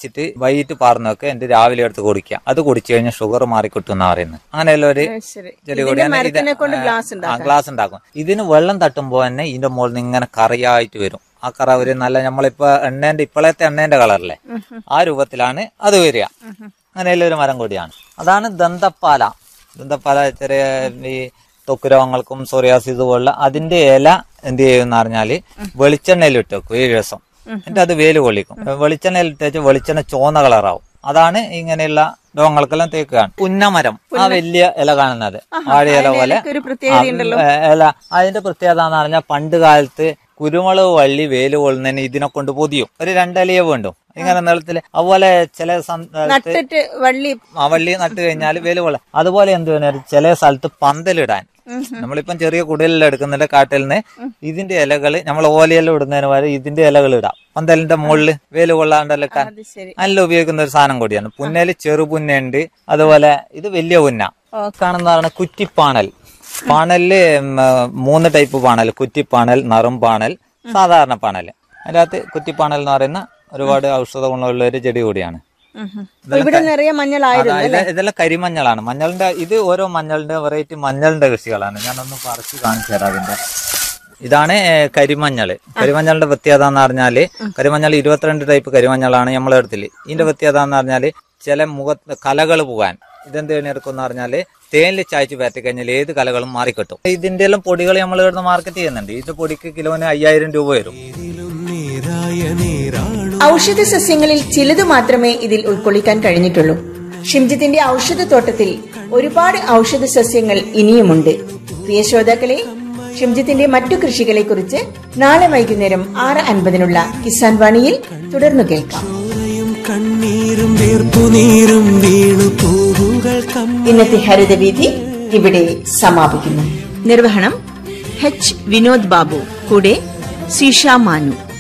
അരച്ചിട്ട് വൈകിട്ട് പാർന്ന് വെക്കുക എന്നിട്ട് രാവിലെ എടുത്ത് കുടിക്കുക അത് കുടിച്ചു കഴിഞ്ഞാൽ ഷുഗർ മാറിക്കിട്ടും എന്നാ പറയുന്നത് അങ്ങനെയുള്ള ഒരു ശരി ചെടി ഇതിന്റെ കൂടിയാണ് ഇത് മരത്തിനെ കൊണ്ട് ഗ്ലാസ് ആ ഉണ്ടാക്കാം ഗ്ലാസ് ഉണ്ടാക്കും ഇതിന് വെള്ളം തട്ടുമ്പോൾ തന്നെ ഇതിന്റെ മുകളിൽ നിന്ന് ഇങ്ങനെ കറിയായിട്ട് വരും ആ കറ ഒരു നല്ല നമ്മളിപ്പോ എണ്ണേന്റെ ഇപ്പോഴത്തെ എണ്ണേന്റെ കളറല്ലേ ആ രൂപത്തിലാണ് അത് വരിക അങ്ങനെയുള്ള ഒരു മരം കൂടിയാണ് അതാണ് ദന്തപ്പാല ദന്തപ്പാല ചെറിയ ഈ ത്വക്ക് രോഗങ്ങൾക്കും സോറിയാസിസ് പോലുള്ള അതിന്റെ ഇല എന്ത് ചെയ്യുമെന്ന് പറഞ്ഞാല് വെളിച്ചെണ്ണയിൽ ഇട്ട് വെക്കും ഏഴ് ദിവസം എന്നിട്ട് അത് വേല് കൊള്ളിക്കും വെളിച്ചെണ്ണയിൽ ഇട്ട് വെച്ച് വെളിച്ചെണ്ണ ചോന്ന കളറാവും അതാണ് ഇങ്ങനെയുള്ള രോഗങ്ങൾക്കെല്ലാം തേക്കുകയാണ് പുന്നമരം ആ വലിയ ഇല കാണുന്നത് വാഴയില പോലെ ഒരു പ്രത്യേകത ഉണ്ടല്ലോ ആ, ഏ, അല്ല അതിന്റെ പ്രത്യേകത എന്ന് പറഞ്ഞാൽ പണ്ട് കാലത്ത് കുരുമുളക് വള്ളി വേല് കൊള്ളുന്നതിന് ഇതിനെ കൊണ്ട് പൊതിയും ഒരു രണ്ടലിയ വേണ്ടും ഇങ്ങനെ നിലത്തില് അതുപോലെ ചില സം- നട്ടിട്ട് വള്ളി ആ വള്ളി നട്ട് കഴിഞ്ഞാൽ വേല് കൊള്ള അതുപോലെ എന്ത് വേണം ചില സ്ഥലത്ത് പന്തലിടാൻ നമ്മളിപ്പം ചെറിയ കുടിലെല്ലാം എടുക്കുന്നുണ്ട് കാട്ടിൽ നിന്ന് ഇതിന്റെ ഇലകള് നമ്മൾ ഓലയെല്ലാം ഇടുന്നതിന് പകരം ഇതിന്റെ ഇലകൾ ഇടാം പന്തലിന്റെ മുകളില് വേല് കൊള്ളാണ്ടെല്ലാം ഇട്ടാൻ അത് ശരി നല്ല ഉപയോഗിക്കുന്ന ഒരു സാധനം കൂടിയാണ് പുന്നയില് ചെറുപുന്നുണ്ട് അതുപോലെ ഇത് വലിയ പുന്ന കാണുന്ന പറഞ്ഞ കുറ്റിപ്പാണൽ പാണലില് ഉം, ആ, മൂന്ന് ടൈപ്പ് പാണൽ കുറ്റിപ്പാണൽ നറും പാണൽ സാധാരണ പാണൽ അതിൻ്റെ അകത്ത് കുറ്റിപ്പാണൽ എന്ന് പറയുന്ന ഒരുപാട് ഔഷധ ഗുണമുള്ള ഒരു ചെടി കൂടിയാണ് ഉം ഉം. അപ്പൊ ഇവിടെ നിറയെ മഞ്ഞളായിരുന്നു അതായത് ഇതെല്ലാം കരിമഞ്ഞളാണ് മഞ്ഞളിന്റെ ഇത് ഓരോ മഞ്ഞളിന്റെ വെറൈറ്റി മഞ്ഞളിന്റെ കൃഷികളാണ് ഞാനൊന്ന് പറിച്ച് കാണിച്ചു തരാം അതിന്റെ ഇതാണ് ഏഹ്, കരിമഞ്ഞള് കരിമഞ്ഞളിന്റെ പ്രത്യേകത എന്ന് പറഞ്ഞാല് കരിമഞ്ഞൾ ഇരുപത്തിരണ്ട് ടൈപ്പ് കരിമഞ്ഞളാണ് നമ്മളെ അടുത്തില് ഇതിന്റെ പ്രത്യേകത എന്ന് പറഞ്ഞാല് ചില മുഖത്ത് കലകൾ പോകാൻ ഇതെന്ത് എടുക്കും എന്ന് പറഞ്ഞാല് തേനിൽ ചായച്ച് പറ്റി കഴിഞ്ഞാൽ ഏത് കലകളും മാറിക്കിട്ടും ഇതിന്റെ എല്ലാം പൊടികൾ നമ്മൾ ഇവിടുന്ന് മാർക്കറ്റ് ചെയ്യുന്നുണ്ട് ഇതിന്റെ പൊടിക്ക് കിലോന് അയ്യായിരം രൂപ വരും ഔഷധ സസ്യങ്ങളിൽ ചിലത് മാത്രമേ ഇതിൽ ഉൾക്കൊള്ളിക്കാൻ കഴിഞ്ഞിട്ടുള്ളൂ ഷിംജിത്തിന്റെ ഔഷധത്തോട്ടത്തിൽ ഒരുപാട് ഔഷധ സസ്യങ്ങൾ ഇനിയുമുണ്ട് പ്രിയ ശ്രോതാക്കളെ ഷിംജിത്തിന്റെ മറ്റു കൃഷികളെ കുറിച്ച് നാളെ വൈകുന്നേരം ആറ് അൻപതിനുള്ള കിസാൻ വാണിയിൽ തുടർന്നു കേൾക്കാം ചോരയും കണ്ണീരും വീർപ്പുനീരും വീണു പൂവുകൾ കമ്മ ഇന്നത്തെ ഹരിതവീതി ഇവിടെ സമാപിക്കുന്നു നിർവഹണം എച്ച് വിനോദ് ബാബു കൂടെ സീഷ മാനു